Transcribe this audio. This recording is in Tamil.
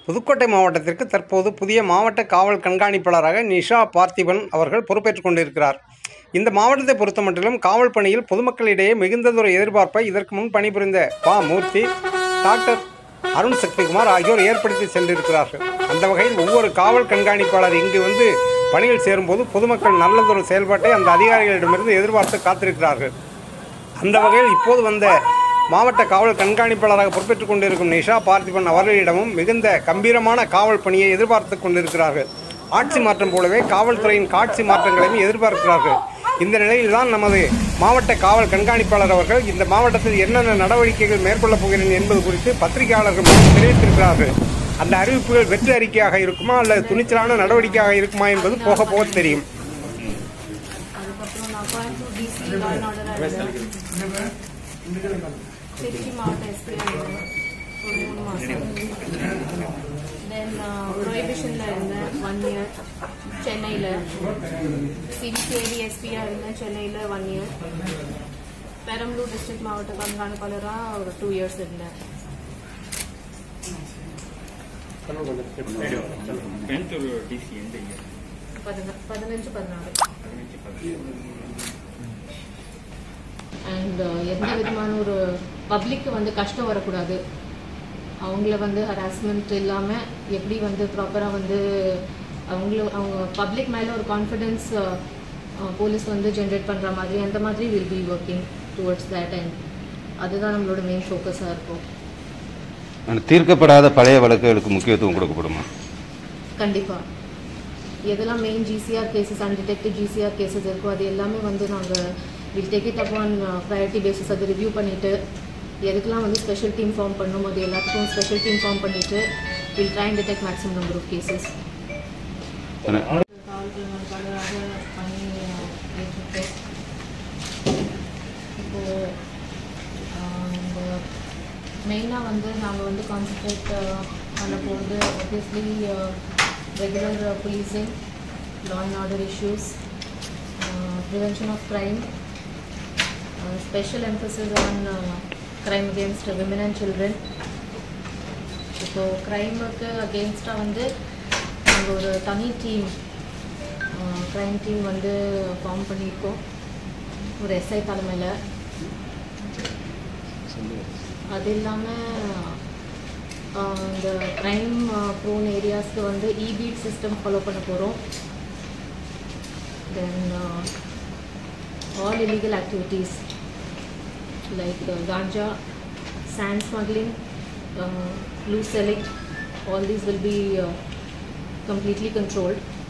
புதுக்கோட்டை மாவட்டத்திற்கு தற்போது புதிய மாவட்ட காவல் கண்காணிப்பாளராக நிஷா பார்த்திபன் அவர்கள் பொறுப்பேற்றுக் கொண்டிருக்கிறார் இந்த மாவட்டத்தை பொறுத்தமட்டிலும் காவல் பணியில் பொதுமக்களிடையே மிகுந்ததொரு எதிர்பார்ப்பை இதற்கு முன் பணிபுரிந்த பா மூர்த்தி டாக்டர் அருண் சக்திகுமார் ஆகியோர் ஏற்படுத்தி சென்றிருக்கிறார்கள் அந்த வகையில் ஒவ்வொரு காவல் கண்காணிப்பாளர் இங்கு வந்து பணியில் சேரும்போது பொதுமக்கள் நல்லதொரு செயல்பாட்டை அந்த அதிகாரிகளிடமிருந்து எதிர்பார்த்து காத்திருக்கிறார்கள் அந்த வகையில் இப்போது வந்த மாவட்ட காவல் கண்காணிப்பாளராக பொறுப்பேற்றுக் கொண்டிருக்கும் நிஷா பார்த்திபன் அவர்களிடமும் மிகுந்த கம்பீரமான காவல் பணியை எதிர்பார்த்து கொண்டிருக்கிறார்கள் ஆட்சி மாற்றம் போலவே காவல்துறையின் காட்சி மாற்றங்களையும் எதிர்பார்க்கிறார்கள் இந்த நிலையில்தான் நமது மாவட்ட காவல் கண்காணிப்பாளர் அவர்கள் இந்த மாவட்டத்தில் என்னென்ன நடவடிக்கைகள் மேற்கொள்ளப் போகிறேன் என்பது குறித்து பத்திரிகையாளர்கள் மூலம் தெரிவித்திருக்கிறார்கள் அந்த அறிவிப்புகள் வெற்றி அறிக்கையாக இருக்குமா அல்லது துணிச்சலான நடவடிக்கையாக இருக்குமா என்பது போக போக தெரியும் அதுக்கப்புறம் நான் Coimbatore DC law and order Trichy மாவட்ட எஸ்பி ஒரு மூணு மாதம் தென் ப்ரொஹிபிஷனில் இருந்தேன் ஒன் இயர் சென்னையில் சிபிசிஐடி எஸ்பியாக இருந்தேன் சென்னையில் ஒன் இயர் பெரம்பலூர் டிஸ்ட்ரிக்ட் மாவட்ட கண்காணிப்பாளராக ஒரு டூ இயர்ஸ் இருந்தேன் டென்த் ஒரு டிசி எந்த இயர் பதின- பதினஞ்சு பதினாறு பதினஞ்சு பதினஞ்சு அண்ட் எந்த விதமான ஒரு பப்ளிக்கு வந்து கஷ்டம் வரக்கூடாது அவங்கள வந்து ஹராஸ்மெண்ட் இல்லாமல் எப்படி வந்து ப்ராப்பராக வந்து அவங்கள அவங்க பப்ளிக் மேலே ஒரு கான்ஃபிடென்ஸ் போலீஸ் வந்து ஜென்ரேட் பண்ணுற மாதிரி அந்த மாதிரி will be working towards that and அதுதான் நம்மளோட மெயின் ஃபோக்கஸாக இருக்கும் ஆனா, தீர்க்கப்படாத பழைய வழக்குகளுக்கு முக்கியத்துவம் கொடுக்கப்படுமா கண்டிப்பாக எதெல்லாம் main GCR cases undetected GCR cases இருக்கோ அது எல்லாமே வந்து நாங்கள் will take it up on priority basis அது ரிவ்யூ பண்ணிவிட்டு எதுக்கெல்லாம் வந்து ஸ்பெஷல் டீம் ஃபார்ம் பண்ணணும் அது எல்லாத்துக்கும் ஸ்பெஷல் டீம் ஃபார்ம் பண்ணிவிட்டு will try and detect maximum number of cases ஆனா, காவல்துறையினருக்காக பண்ணி ஏற்றிருக்கோம் இப்போது இந்த மெயினாக வந்து நாங்கள் வந்து கான்சன்ட்ரேட் பண்ண போகிறது obviously regular policing law and order issues uh, prevention of crime uh, special emphasis on uh, crime against women and children இப்போ க்ரைமுக்கு அகெயின்ஸ்டாக வந்து நாங்கள் ஒரு தனி டீம் க்ரைம் டீம் வந்து ஃபார்ம் பண்ணியிருக்கோம் ஒரு எஸ்ஐ தலைமையில் அது இல்லாமல் இந்த க்ரைம் ப்ரோன் ஏரியாஸ்க்கு வந்து இபீட் சிஸ்டம் ஃபாலோ பண்ண போகிறோம் then all illegal activities like uh, ganja, sand smuggling, uh, loose selling, all these will be uh, completely controlled.